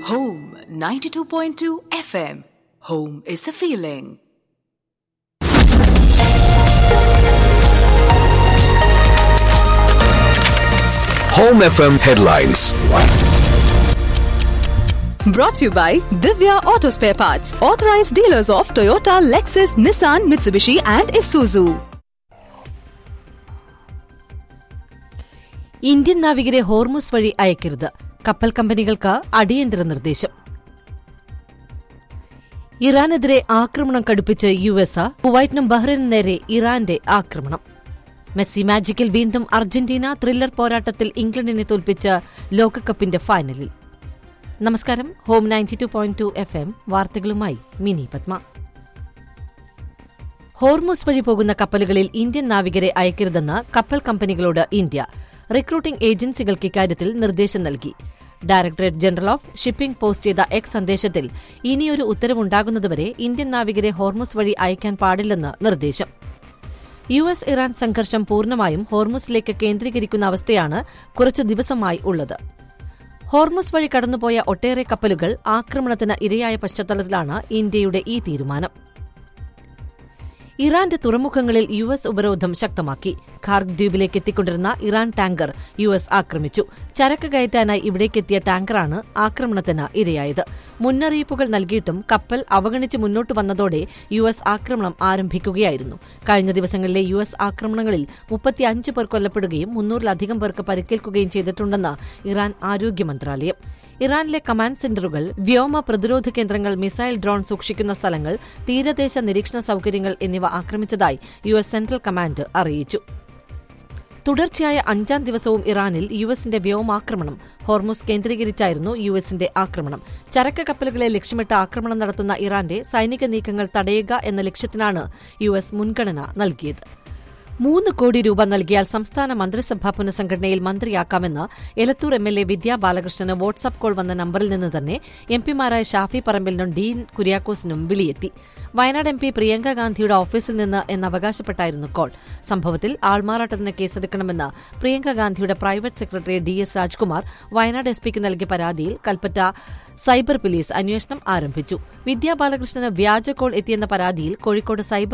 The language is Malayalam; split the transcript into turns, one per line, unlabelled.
Home 92.2 FM. Home is a feeling.
Home FM headlines.
Brought to you by Divya Auto Spare Parts, authorized dealers of Toyota, Lexus, Nissan, Mitsubishi, and Isuzu.
Indian നാവികരെ ഹോർമുസ് വഴി അയക്കരുത് കപ്പൽ കമ്പനികൾക്ക് അടിയന്തര നിർദ്ദേശം ഇറാനെതിരെ ആക്രമണം കടുപ്പിച്ച് യു എസ് കുവൈറ്റിനും ബഹ്റൈനും നേരെ ഇറാന്റെ ആക്രമണം മെസ്സി മാജിക്കിൽ വീണ്ടും അർജന്റീന ത്രില്ലർ പോരാട്ടത്തിൽ ഇംഗ്ലണ്ടിനെ തോൽപ്പിച്ച് ലോകകപ്പിന്റെ ഫൈനലിൽ നമസ്കാരം home ninety two point two F M വാർത്തകളുമായി മിനി പത്മ ഹോർമുസ് വഴി പോകുന്ന കപ്പലുകളിൽ ഇന്ത്യൻ നാവികരെ അയക്കരുതെന്ന് കപ്പൽ കമ്പനികളോട് ഇന്ത്യ റിക്രൂട്ടിംഗ് ഏജൻസികൾക്ക് ഇക്കാര്യത്തിൽ നിർദ്ദേശം നൽകി Directorate General of Shipping post ചെയ്ത എക്സ് സന്ദേശത്തിൽ ഇനിയൊരു ഉത്തരവുണ്ടാകുന്നതുവരെ ഇന്ത്യൻ നാവികരെ ഹോർമുസ് വഴി അയക്കാൻ പാടില്ലെന്ന് നിർദ്ദേശം യു എസ് ഇറാൻ സംഘർഷം പൂർണ്ണമായും ഹോർമുസിലേക്ക് കേന്ദ്രീകരിക്കുന്ന അവസ്ഥയാണ് കുറച്ചു ദിവസമായി ഉള്ളത് ഹോർമുസ് വഴി കടന്നുപോയ ഒട്ടേറെ കപ്പലുകൾ ആക്രമണത്തിന് ഇരയായ പശ്ചാത്തലത്തിലാണ് ഇന്ത്യയുടെ ഈ തീരുമാനം ഇറാന്റെ തുറമുഖങ്ങളിൽ യു എസ് ഉപരോധം ശക്തമാക്കി ഖാർഗ് ദ്വീപിലേക്ക് എത്തിക്കൊണ്ടിരുന്ന ഇറാൻ ടാങ്കർ യു എസ് ആക്രമിച്ചു ചരക്ക് കയറ്റാനായി ഇവിടേക്കെത്തിയ ടാങ്കറാണ് ആക്രമണത്തിന് ഇരയായത് മുന്നറിയിപ്പുകൾ നൽകിയിട്ടും കപ്പൽ അവഗണിച്ച് മുന്നോട്ട് വന്നതോടെ യു എസ് ആക്രമണം ആരംഭിക്കുകയായിരുന്നു കഴിഞ്ഞ ദിവസങ്ങളിലെ യു എസ് ആക്രമണങ്ങളിൽ മുപ്പത്തിയഞ്ച് പേർ കൊല്ലപ്പെടുകയും മുന്നൂറിലധികം പേർക്ക് പരിക്കേൽക്കുകയും ചെയ്തിട്ടുണ്ടെന്ന് ഇറാൻ ആരോഗ്യ മന്ത്രാലയം ഇറാനിലെ കമാൻഡ് സെന്ററുകൾ വ്യോമ പ്രതിരോധ കേന്ദ്രങ്ങൾ മിസൈൽ ഡ്രോൺ സൂക്ഷിക്കുന്ന സ്ഥലങ്ങൾ തീരദേശ നിരീക്ഷണ സൌകര്യങ്ങൾ എന്നിവ ആക്രമിച്ചതായി യു എസ് സെൻട്രൽ കമാൻഡ് അറിയിച്ചു തുടർച്ചയായ അഞ്ചാം ദിവസവും ഇറാനിൽ യു എസിന്റെ വ്യോമാക്രമണം ഹോർമുസ് കേന്ദ്രീകരിച്ചായിരുന്നു യു എസിന്റെ ആക്രമണം ചരക്ക് കപ്പലുകളെ ലക്ഷ്യമിട്ട് ആക്രമണം നടത്തുന്ന ഇറാന്റെ സൈനിക നീക്കങ്ങൾ തടയുക എന്ന ലക്ഷ്യത്തിനാണ് യു എസ് മുൻഗണന നൽകിയത് മൂന്ന് കോടി രൂപ നൽകിയാൽ സംസ്ഥാന മന്ത്രിസഭാ പുനഃസംഘടനയിൽ മന്ത്രിയാക്കാമെന്ന് Elathur M L A Vidya ബാലകൃഷ്ണന് വാട്സ്ആപ്പ് കോൾ വന്ന നമ്പറിൽ നിന്ന് തന്നെ എം പിമാരായ ഷാഫി പറമ്പിലിനും ഡീൻ കുര്യാക്കോസിനും വിളിയെത്തി വയനാട് എം പി പ്രിയങ്ക ഗാന്ധിയുടെ ഓഫീസിൽ നിന്ന് എന്ന് അവകാശപ്പെട്ടായിരുന്നു കോൾ സംഭവത്തിൽ ആൾമാറാട്ടത്തിന് കേസെടുക്കണമെന്ന് പ്രിയങ്ക ഗാന്ധിയുടെ private secretary D S Rajkumar Wayanad S പിക്ക് നൽകിയ പരാതിയിൽ കൽപ്പറ്റ സൈബർ പോലീസ് അന്വേഷണം ആരംഭിച്ചു വിദ്യാ ബാലകൃഷ്ണന് വ്യാജ കോൾ എത്തിയെന്ന പരാതിയിൽ കോഴിക്കോട് സൈബർ